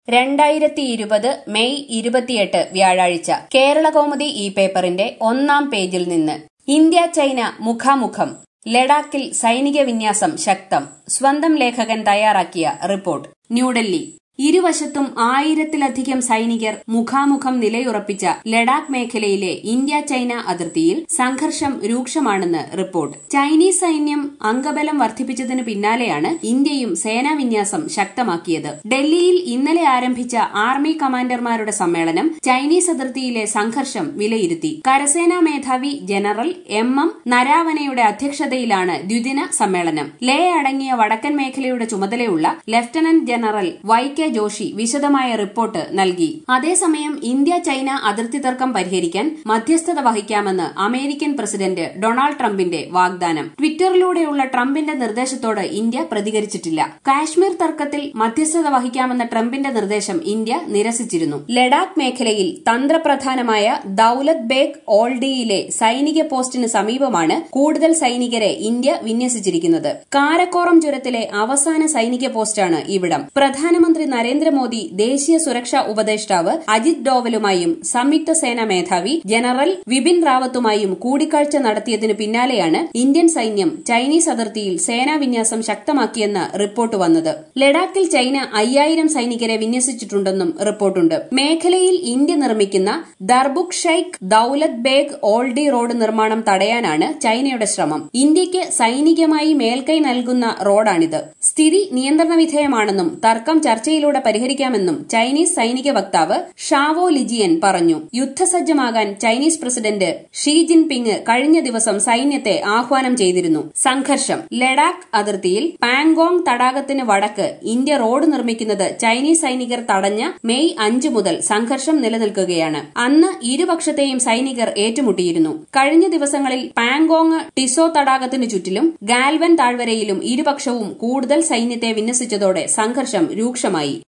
രണ്ടായിരത്തി ഇരുപത് മെയ് ഇരുപത്തിയെട്ട് വ്യാഴാഴ്ച കേരളകൗമുദി ഈ പേപ്പറിന്റെ ഒന്നാം പേജിൽ നിന്ന് ഇന്ത്യ ചൈന മുഖാമുഖം ലഡാക്കിൽ സൈനിക വിന്യാസം ശക്തം സ്വന്തം ലേഖകൻ തയ്യാറാക്കിയ റിപ്പോർട്ട് ന്യൂഡൽഹി ഇരുവശത്തും ആയിരത്തിലധികം സൈനികർ മുഖാമുഖം നിലയുറപ്പിച്ച ലഡാക്ക് മേഖലയിലെ ഇന്ത്യ ചൈന അതിർത്തിയിൽ സംഘർഷം രൂക്ഷമാണെന്ന് റിപ്പോർട്ട് ചൈനീസ് സൈന്യം അംഗബലം വർദ്ധിപ്പിച്ചതിനു പിന്നാലെയാണ് ഇന്ത്യയും സേനാവിന്യാസം ശക്തമാക്കിയത് ഡൽഹിയിൽ ഇന്നലെ ആരംഭിച്ച ആർമി കമാൻഡർമാരുടെ സമ്മേളനം ചൈനീസ് അതിർത്തിയിലെ സംഘർഷം വിലയിരുത്തി കരസേനാ മേധാവി ജനറൽ എം എം നരാവനയുടെ അധ്യക്ഷതയിലാണ് ദ്വിദിന സമ്മേളനം ലേ അടങ്ങിയ വടക്കൻ മേഖലയുടെ ചുമതലയുള്ള lieutenant general Y K Joshi വിശദമായ റിപ്പോർട്ട് നൽകി അതേസമയം ഇന്ത്യ ചൈന അതിർത്തി തർക്കം പരിഹരിക്കാൻ മധ്യസ്ഥത വഹിക്കാമെന്ന് അമേരിക്കൻ പ്രസിഡന്റ് ഡൊണാൾഡ് ട്രംപിന്റെ വാഗ്ദാനം ട്വിറ്ററിലൂടെയുള്ള ട്രംപിന്റെ നിർദ്ദേശത്തോട് ഇന്ത്യ പ്രതികരിച്ചിട്ടില്ല കാശ്മീർ തർക്കത്തിൽ മധ്യസ്ഥത വഹിക്കാമെന്ന ട്രംപിന്റെ നിർദ്ദേശം ഇന്ത്യ നിരസിച്ചിരുന്നു ലഡാക്ക് മേഖലയിൽ തന്ത്രപ്രധാനമായ ദൌലത് ബേഗ് ഓൾഡിയിലെ സൈനിക പോസ്റ്റിന് സമീപമാണ് കൂടുതൽ സൈനികരെ ഇന്ത്യ വിന്യസിച്ചിരിക്കുന്നത് കാരക്കോറം ചുരത്തിലെ അവസാന സൈനിക പോസ്റ്റാണ് ഇവിടം പ്രധാനമന്ത്രി നരേന്ദ്രമോദി ദേശീയ സുരക്ഷാ ഉപദേഷ്ടാവ് അജിത് ഡോവലുമായും സംയുക്ത സേനാ മേധാവി ജനറൽ വിപിൻ റാവത്തുമായും കൂടിക്കാഴ്ച നടത്തിയതിനു പിന്നാലെയാണ് ഇന്ത്യൻ സൈന്യം ചൈനീസ് അതിർത്തിയിൽ സേനാവിന്യാസം ശക്തമാക്കിയെന്ന റിപ്പോർട്ട് വന്നത് ലഡാക്കിൽ ചൈന അയ്യായിരം സൈനികരെ വിന്യസിച്ചിട്ടുണ്ടെന്നും റിപ്പോർട്ടുണ്ട് മേഖലയിൽ ഇന്ത്യ നിർമ്മിക്കുന്ന ദർബുക് ഷൈഖ് ദൌലത് ബേഗ് ഓൾഡി റോഡ് നിർമ്മാണം തടയാനാണ് ചൈനയുടെ ശ്രമം ഇന്ത്യയ്ക്ക് സൈനികമായി മേൽക്കൈ നൽകുന്ന റോഡാണിത് സ്ഥിതി നിയന്ത്രണ വിധേയമാണെന്നും തർക്കം ചർച്ചയിലൂടെ പരിഹരിക്കാമെന്നും ചൈനീസ് സൈനിക വക്താവ് ഷാവോ ലിജിയൻ പറഞ്ഞു യുദ്ധസജ്ജമാകാൻ ചൈനീസ് പ്രസിഡന്റ് ഷീ ജിൻപിങ് കഴിഞ്ഞ ദിവസം സൈന്യത്തെ ആഹ്വാനം ചെയ്തിരുന്നു സംഘർഷം ലഡാക്ക് അതിർത്തിയിൽ പാങ്കോങ് തടാകത്തിന് വടക്ക് ഇന്ത്യ റോഡ് നിർമ്മിക്കുന്നത് ചൈനീസ് സൈനികർ തടഞ്ഞ മെയ് അഞ്ച് മുതൽ സംഘർഷം നിലനിൽക്കുകയാണ് അന്ന് ഇരുപക്ഷത്തെയും സൈനികർ ഏറ്റുമുട്ടിയിരുന്നു കഴിഞ്ഞ ദിവസങ്ങളിൽ പാങ്കോങ് ടിസോ തടാകത്തിനു ചുറ്റിലും ഗാൽവൻ താഴ്വരയിലും ഇരുപക്ഷവും കൂടുതൽ സൈന്യത്തെ വിന്യസിച്ചതോടെ സംഘർഷം രൂക്ഷമായി